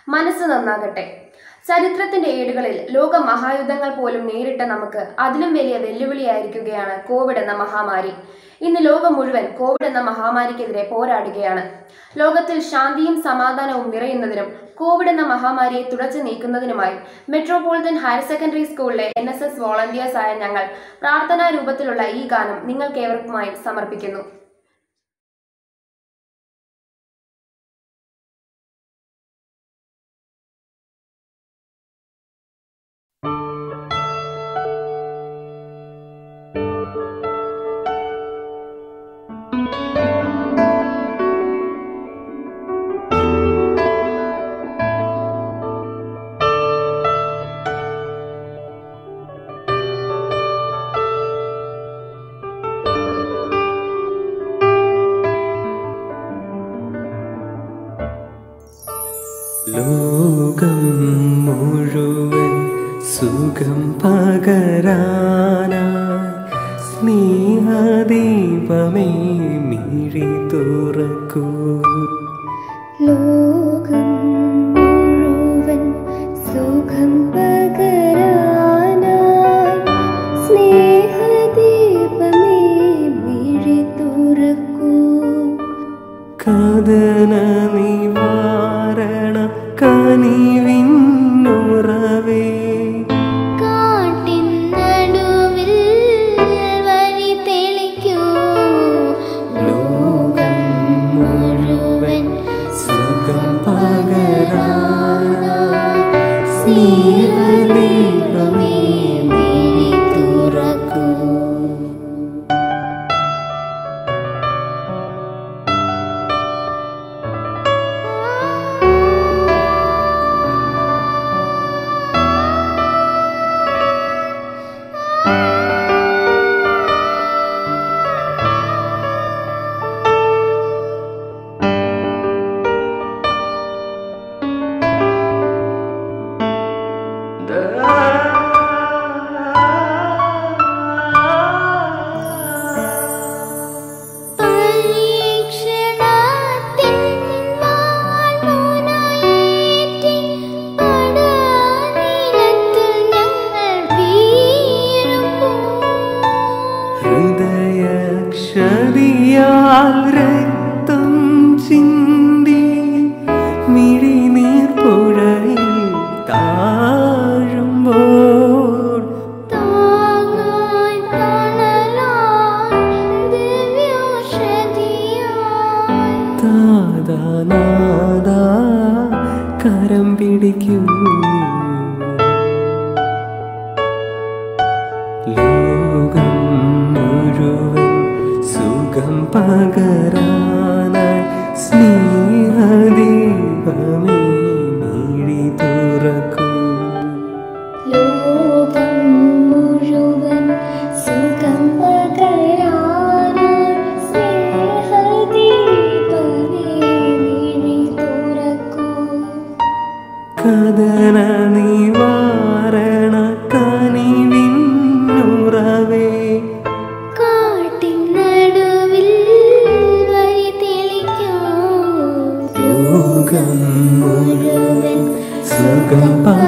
മനസ്സ് നന്നാകട്ടെ ചരിത്രത്തിന്റെ ഏടുകളിൽ ലോക മഹായുദ്ധങ്ങൾ പോലും നേരിട്ട നമുക്ക് അതിലും വലിയ വെല്ലുവിളിയായിരിക്കുകയാണ് കോവിഡ് എന്ന മഹാമാരി ഇന്ന് ലോകം മുഴുവൻ കോവിഡ് എന്ന മഹാമാരിക്കെതിരെ പോരാടുകയാണ് ലോകത്തിൽ ശാന്തിയും സമാധാനവും നിറയുന്നതിനും കോവിഡ് എന്ന മഹാമാരിയെ തുടച്ചു നീക്കുന്നതിനുമായി മെട്രോപൊളിറ്റൻ ഹയർ സെക്കൻഡറി സ്കൂളിലെ എൻ എസ് എസ് വോളണ്ടിയേഴ്സായ ഞങ്ങൾ പ്രാർത്ഥനാ രൂപത്തിലുള്ള ഈ ഗാനം നിങ്ങൾക്കേവർക്കുമായി സമർപ്പിക്കുന്നു ലോകം മുഴുവൻ സുഖം പകരാനായി സ്നേഹദീപമേ മിഴി തുറക്കൂ ലോകം മുഴുവൻ സുഖം പകരാനായി സ്നേഹദീപമേ മിഴി തുറക്കൂ കഥന നിവാരണ കനിവിന്നുറവേ കാട്ടിൻ നടുവിൽ വഴി തെളിക്കൂ ലോകം മുഴുവൻ സുഖം പകരാനായി സ്നേഹദീപമേ മിഴി തുറക്കൂ പരീക്ഷണത്തിൻ വാൾമുനയേറ്റി പടനിലത്തിൽ ഞങ്ങൾ വീഴുമ്പോൾ ഹൃദയക്ഷതിയാൽ രക്തം ചിന്തി മിഴിനീർ പുഴയിൽ താഴുമ്പോൾ താങ്ങായി തണലായി ദിവ്യോഷധിയായി താതാനാദാ കരം പിടിക്കൂ ലോകം മുഴുവൻ സുഖം പകരാനായി സ്നേഹദീപമേ മിഴി തുറക്കൂ ലോകം മുഴുവൻ സുഖം പകരാനായി സ്നേഹദീപമേ മിഴി തുറക്കൂ കഥന നിവാരണ കനിവിന്നുറവേ കാട്ടിൻ നടുവിൽ വഴി തെളിക്കൂ ലോകം മുഴുവൻ സുഖം പകരാനായി